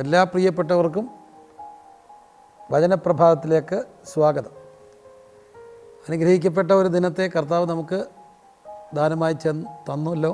എല്ലാ പ്രിയപ്പെട്ടവർക്കും വചനപ്രഭാതത്തിലേക്ക് സ്വാഗതം അനുഗ്രഹിക്കപ്പെട്ട ഒരു ദിനത്തെ കർത്താവ് നമുക്ക് ദാനമായി ചെന്ന് തന്നല്ലോ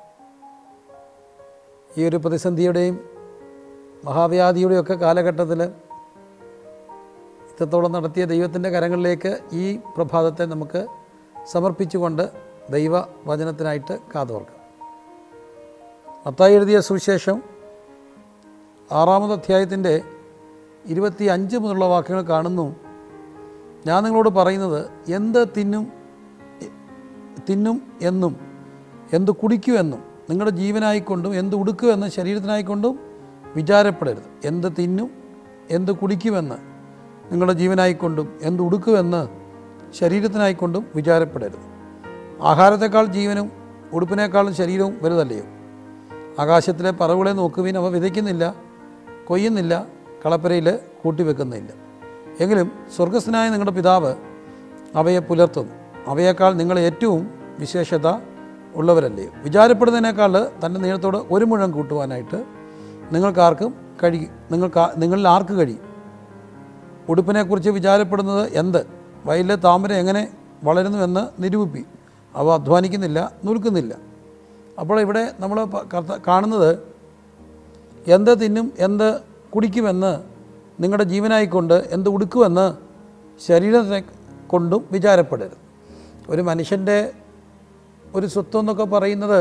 ഈ ഒരു പ്രതിസന്ധിയുടെയും മഹാവ്യാധിയുടെയും ഒക്കെ കാലഘട്ടത്തിൽ ഇത്രത്തോളം നടത്തിയ ദൈവത്തിൻ്റെ കരങ്ങളിലേക്ക് ഈ പ്രഭാതത്തെ നമുക്ക് സമർപ്പിച്ചുകൊണ്ട് ദൈവ വചനത്തിനായിട്ട് കാതോർക്കാം മത്തായി എഴുതിയ സുവിശേഷം ആറാമത് അധ്യായത്തിൻ്റെ ഇരുപത്തി അഞ്ച് മുതലുള്ള വാക്യങ്ങൾ കാണുന്നു ഞാൻ നിങ്ങളോട് പറയുന്നത് എന്ത് തിന്നും തിന്നും എന്നും എന്ത് കുടിക്കുമെന്നും നിങ്ങളുടെ ജീവനായിക്കൊണ്ടും എന്ത് ഉടുക്കുമെന്ന് ശരീരത്തിനായിക്കൊണ്ടും വിചാരപ്പെടരുത് എന്ത് തിന്നും എന്ത് കുടിക്കുമെന്ന് നിങ്ങളുടെ ജീവനായിക്കൊണ്ടും എന്ത് ഉടുക്കുമെന്ന് ശരീരത്തിനായിക്കൊണ്ടും വിചാരപ്പെടരുത് ആഹാരത്തെക്കാൾ ജീവനും ഉടുപ്പിനേക്കാളും ശരീരവും വലുതല്ലയോ ആകാശത്തിലെ പറവുകളെ നോക്കുവിൻ അവ വിതയ്ക്കുന്നില്ല കൊയ്യുന്നില്ല കളപ്പരയിൽ കൂട്ടിവെക്കുന്നില്ല എങ്കിലും സ്വർഗസ്ഥനായ നിങ്ങളുടെ പിതാവ് അവയെ പുലർത്തുന്നു അവയേക്കാൾ നിങ്ങൾ ഏറ്റവും വിശേഷത ഉള്ളവരല്ലേ വിചാരപ്പെടുന്നതിനേക്കാൾ തൻ്റെ നീളത്തോട് ഒരു മുഴം കൂട്ടുവാനായിട്ട് നിങ്ങൾക്കാർക്കും കഴിയും നിങ്ങൾക്ക് നിങ്ങളിൽ ആർക്ക് കഴിയും ഉടുപ്പിനെക്കുറിച്ച് വിചാരപ്പെടുന്നത് എന്ത് വയലിലെ താമര എങ്ങനെ വളരുന്നുവെന്ന് നിരൂപി അവ അധ്വാനിക്കുന്നില്ല നിൽക്കുന്നില്ല അപ്പോൾ ഇവിടെ നമ്മൾ പ- കർത്ത- കാണുന്നത് എന്ത് തിന്നും എന്ത് കുടിക്കുമെന്ന് നിങ്ങളുടെ ജീവനായിക്കൊണ്ട് എന്ത് ഉടുക്കുമെന്ന് ശരീരത്തെ കൊണ്ടും വിചാരപ്പെടരുത് ഒരു മനുഷ്യൻ്റെ ഒരു സ്വത്വം എന്നൊക്കെ പറയുന്നത്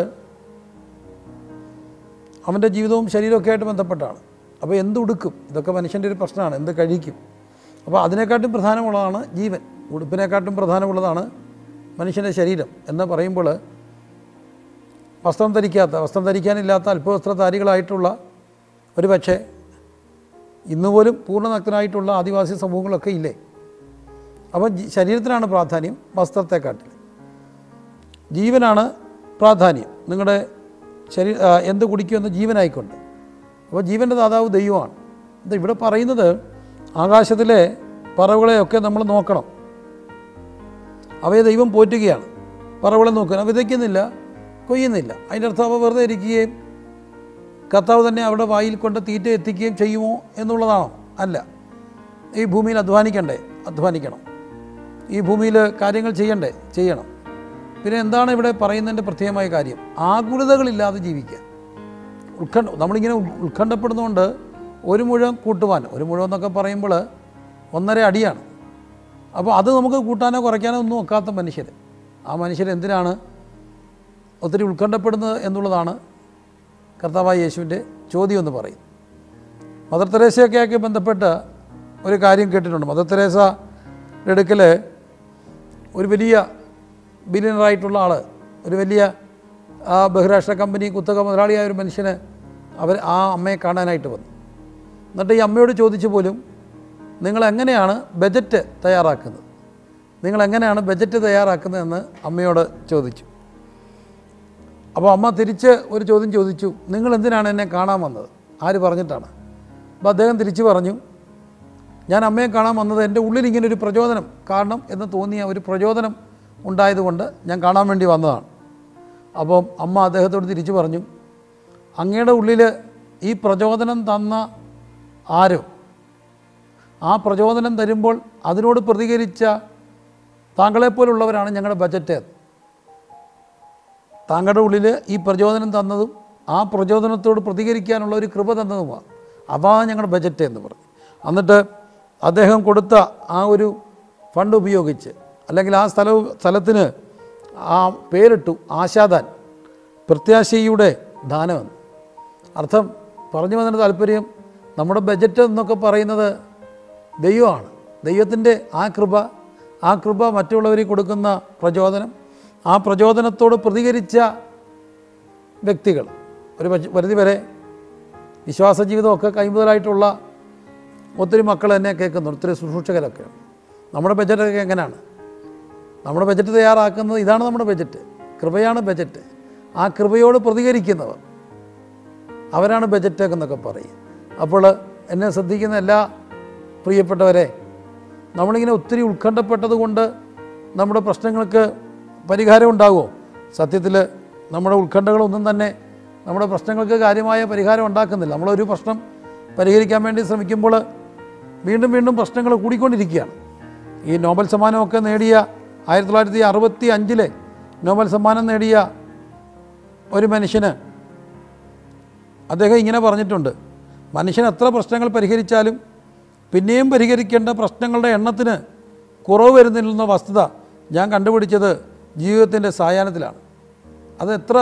അവൻ്റെ ജീവിതവും ശരീരമൊക്കെ ആയിട്ട് ബന്ധപ്പെട്ടാണ് അപ്പോൾ എന്ത് ഉടുക്കും ഇതൊക്കെ മനുഷ്യൻ്റെ ഒരു പ്രശ്നമാണ് എന്ത് കഴിക്കും അപ്പോൾ അതിനെക്കാട്ടും പ്രധാനമുള്ളതാണ് ജീവൻ ഉടുപ്പിനെക്കാട്ടും പ്രധാനമുള്ളതാണ് മനുഷ്യൻ്റെ ശരീരം എന്ന് പറയുമ്പോൾ വസ്ത്രം ധരിക്കാത്ത വസ്ത്രം ധരിക്കാനില്ലാത്ത അല്പവസ്ത്രധാരികളായിട്ടുള്ള ഒരു പക്ഷേ ഇന്നുപോലും പൂർണ്ണനഗ്നനായിട്ടുള്ള ആദിവാസി സമൂഹങ്ങളൊക്കെ ഇല്ലേ അപ്പോൾ ജി- ശരീരത്തിനാണ് പ്രാധാന്യം വസ്ത്രത്തെക്കാട്ടിൽ ജീവനാണ് പ്രാധാന്യം നിങ്ങളുടെ ശരീര ആ, എന്ത് കുടിക്കുമെന്ന് ജീവനായിക്കൊണ്ട് അപ്പോൾ ജീവൻ്റെ ദാതാവ് ദൈവമാണ് ഇത് ഇവിടെ പറയുന്നത് ആകാശത്തിലെ പറവുകളെയൊക്കെ നമ്മൾ നോക്കണം അവയെ ദൈവം പോറ്റുകയാണ് പറവുകളെ നോക്കുക വിതയ്ക്കുന്നില്ല കൊയ്യുന്നില്ല അതിൻ്റെ അർത്ഥം അവ വെറുതെ ഇരിക്കുകയും കർത്താവ് തന്നെ അവിടെ വായിൽ കൊണ്ട് തീറ്റ എത്തിക്കുകയും ചെയ്യുമോ എന്നുള്ളതാണോ അല്ല ഈ ഭൂമിയിൽ അധ്വാനിക്കണ്ടേ അധ്വാനിക്കണം ഈ ഭൂമിയിൽ കാര്യങ്ങൾ ചെയ്യണ്ടേ ചെയ്യണം പിന്നെ എന്താണ് ഇവിടെ പറയുന്നതിൻ്റെ പ്രത്യേകമായ കാര്യം ആകുലതകളില്ലാതെ ജീവിക്കുക ഉത്കണ്ഠ നമ്മളിങ്ങനെ ഉൽ- ഉത്കണ്ഠപ്പെടുന്നതുകൊണ്ട് ഒരു മുഴം കൂട്ടുവാൻ ഒരു മുഴം എന്നൊക്കെ പറയുമ്പോൾ ഒന്നര അടിയാണ് അപ്പോൾ അത് നമുക്ക് കൂട്ടാനോ കുറയ്ക്കാനോ ഒന്നും ഒക്കാത്ത മനുഷ്യർ ആ മനുഷ്യർ എന്തിനാണ് ഒത്തിരി ഉത്കണ്ഠപ്പെടുന്നത് എന്നുള്ളതാണ് കർത്താവായ യേശുവിൻ്റെ ചോദ്യം എന്ന് പറയും മദർ തെരേസയൊക്കെയൊക്കെ ബന്ധപ്പെട്ട് ഒരു കാര്യം കേട്ടിട്ടുണ്ട് മദർ തെരേസയുടെ അടുക്കൽ ഒരു വലിയ ബില്യണറായിട്ടുള്ള ആൾ ഒരു വലിയ ആ ബഹിരാഷ്ട്ര കമ്പനി കുത്തക മുതലാളിയായ ഒരു മനുഷ്യന് അവർ ആ അമ്മയെ കാണാനായിട്ട് വന്നു എന്നിട്ട് ഈ അമ്മയോട് ചോദിച്ചു പോലും നിങ്ങൾ എങ്ങനെയാണ് ബജറ്റ് തയ്യാറാക്കുന്നത് നിങ്ങൾ എങ്ങനെയാണ് ബജറ്റ് തയ്യാറാക്കുന്നതെന്ന് അമ്മയോട് ചോദിച്ചു അപ്പോൾ അമ്മ തിരിച്ച് ഒരു ചോദ്യം ചോദിച്ചു നിങ്ങൾ എന്തിനാണ് എന്നെ കാണാൻ വന്നത് ആര് പറഞ്ഞിട്ടാണ് അപ്പോൾ അദ്ദേഹം തിരിച്ചു പറഞ്ഞു ഞാൻ അമ്മയെ കാണാൻ വന്നത് എൻ്റെ ഉള്ളിൽ ഇങ്ങനെ ഒരു പ്രചോദനം കാരണം എന്ന് തോന്നിയ ഒരു പ്രചോദനം ഉണ്ടായതുകൊണ്ട് ഞാൻ കാണാൻ വേണ്ടി വന്നതാണ് അപ്പം അമ്മ അദ്ദേഹത്തോട് തിരിച്ചു പറഞ്ഞു അങ്ങയുടെ ഉള്ളിൽ ഈ പ്രചോദനം തന്ന ആരോ ആ പ്രചോദനം തരുമ്പോൾ അതിനോട് പ്രതികരിച്ച താങ്കളെപ്പോലുള്ളവരാണ് ഞങ്ങളുടെ ബജറ്റ് താങ്കളുടെ ഉള്ളിൽ ഈ പ്രചോദനം തന്നതും ആ പ്രചോദനത്തോട് പ്രതികരിക്കാനുള്ള ഒരു കൃപ തന്നതുമാണ് അതാണ് ഞങ്ങളുടെ ബജറ്റ് എന്ന് പറഞ്ഞു എന്നിട്ട് അദ്ദേഹം കൊടുത്ത ആ ഒരു ഫണ്ട് ഉപയോഗിച്ച് അല്ലെങ്കിൽ ആ സ്ഥലവും സ്ഥലത്തിന് ആ പേരിട്ടു ആശാദാൻ പ്രത്യാശയുടെ ദാനമെന്ന് അർത്ഥം പറഞ്ഞു വന്നതിൻ്റെ താല്പര്യം നമ്മുടെ ബജറ്റ് എന്നൊക്കെ പറയുന്നത് ദൈവമാണ് ദൈവത്തിൻ്റെ ആ കൃപ ആ കൃപ മറ്റുള്ളവരിൽ കൊടുക്കുന്ന പ്രചോദനം ആ പ്രചോദനത്തോട് പ്രതികരിച്ച വ്യക്തികൾ ഒരു പരി- പരിധിവരെ വിശ്വാസ ജീവിതമൊക്കെ കൈമുതലായിട്ടുള്ള ഒത്തിരി മക്കൾ എന്നെ കേൾക്കുന്നുണ്ട് ഒത്തിരി ശുശ്രൂഷകരൊക്കെ നമ്മുടെ ബജറ്റൊക്കെ എങ്ങനെയാണ് നമ്മുടെ ബജറ്റ് തയ്യാറാക്കുന്നത് ഇതാണ് നമ്മുടെ ബജറ്റ് കൃപയാണ് ബജറ്റ് ആ കൃപയോട് പ്രതികരിക്കുന്നവർ അവരാണ് ബജറ്റ് എന്നൊക്കെ പറയും അപ്പോൾ എന്നെ ശ്രദ്ധിക്കുന്ന എല്ലാ പ്രിയപ്പെട്ടവരെ നമ്മളിങ്ങനെ ഒത്തിരി ഉത്കണ്ഠപ്പെട്ടത് കൊണ്ട് നമ്മുടെ പ്രശ്നങ്ങൾക്ക് പരിഹാരം ഉണ്ടാകുമോ സത്യത്തിൽ നമ്മുടെ ഉത്കണ്ഠകളൊന്നും തന്നെ നമ്മുടെ പ്രശ്നങ്ങൾക്ക് കാര്യമായ പരിഹാരം ഉണ്ടാക്കുന്നില്ല നമ്മളൊരു പ്രശ്നം പരിഹരിക്കാൻ വേണ്ടി ശ്രമിക്കുമ്പോൾ വീണ്ടും വീണ്ടും പ്രശ്നങ്ങൾ കൂടിക്കൊണ്ടിരിക്കുകയാണ് ഈ നോബൽ സമ്മാനമൊക്കെ നേടിയ ആയിരത്തി തൊള്ളായിരത്തി അറുപത്തി അഞ്ചിലെ നോബൽ സമ്മാനം നേടിയ ഒരു മനുഷ്യന് അദ്ദേഹം ഇങ്ങനെ പറഞ്ഞിട്ടുണ്ട് മനുഷ്യൻ എത്ര പ്രശ്നങ്ങൾ പരിഹരിച്ചാലും പിന്നെയും പരിഹരിക്കേണ്ട പ്രശ്നങ്ങളുടെ എണ്ണത്തിന് കുറവ് വരുന്നില്ലെന്ന വസ്തുത ഞാൻ കണ്ടുപിടിച്ചത് ജീവിതത്തിൻ്റെ സായാഹ്നത്തിലാണ് അത് എത്ര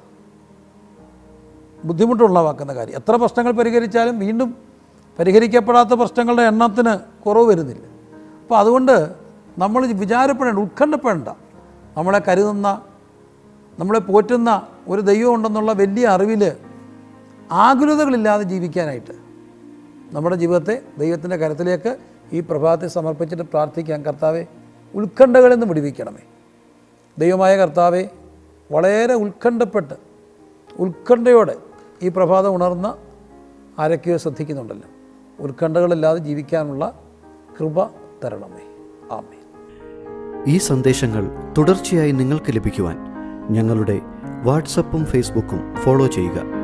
ബുദ്ധിമുട്ടുള്ളവാക്കുന്ന കാര്യം എത്ര പ്രശ്നങ്ങൾ പരിഹരിച്ചാലും വീണ്ടും പരിഹരിക്കപ്പെടാത്ത പ്രശ്നങ്ങളുടെ എണ്ണത്തിന് കുറവ് വരുന്നില്ല അപ്പോൾ അതുകൊണ്ട് നമ്മൾ വിചാരപ്പെടേണ്ട ഉത്കണ്ഠപ്പെടേണ്ട നമ്മളെ കരുതുന്ന നമ്മളെ പോറ്റുന്ന ഒരു ദൈവം ഉണ്ടെന്നുള്ള വലിയ അറിവിൽ ആകുലതകളില്ലാതെ ജീവിക്കാനായിട്ട് നമ്മുടെ ജീവിതത്തെ ദൈവത്തിൻ്റെ കരത്തിലേക്ക് ഈ പ്രഭാതത്തെ സമർപ്പിച്ചിട്ട് പ്രാർത്ഥിക്കാം കർത്താവെ ഉത്കണ്ഠകളിൽ നിന്ന് വിടുവിക്കണമേ ദൈവമായ കർത്താവെ വളരെ ഉത്കണ്ഠപ്പെട്ട് ഉത്കണ്ഠയോടെ ഈ പ്രഭാതം ഉണർന്ന് ആരൊക്കെയോ ശ്രദ്ധിക്കുന്നുണ്ടല്ലോ ഉത്കണ്ഠകളില്ലാതെ ജീവിക്കാനുള്ള കൃപ തരണമേ ആമേ ഈ സന്ദേശങ്ങൾ തുടർച്ചയായി നിങ്ങൾക്ക് ലഭിക്കുവാൻ ഞങ്ങളുടെ വാട്സപ്പും ഫേസ്ബുക്കും ഫോളോ ചെയ്യുക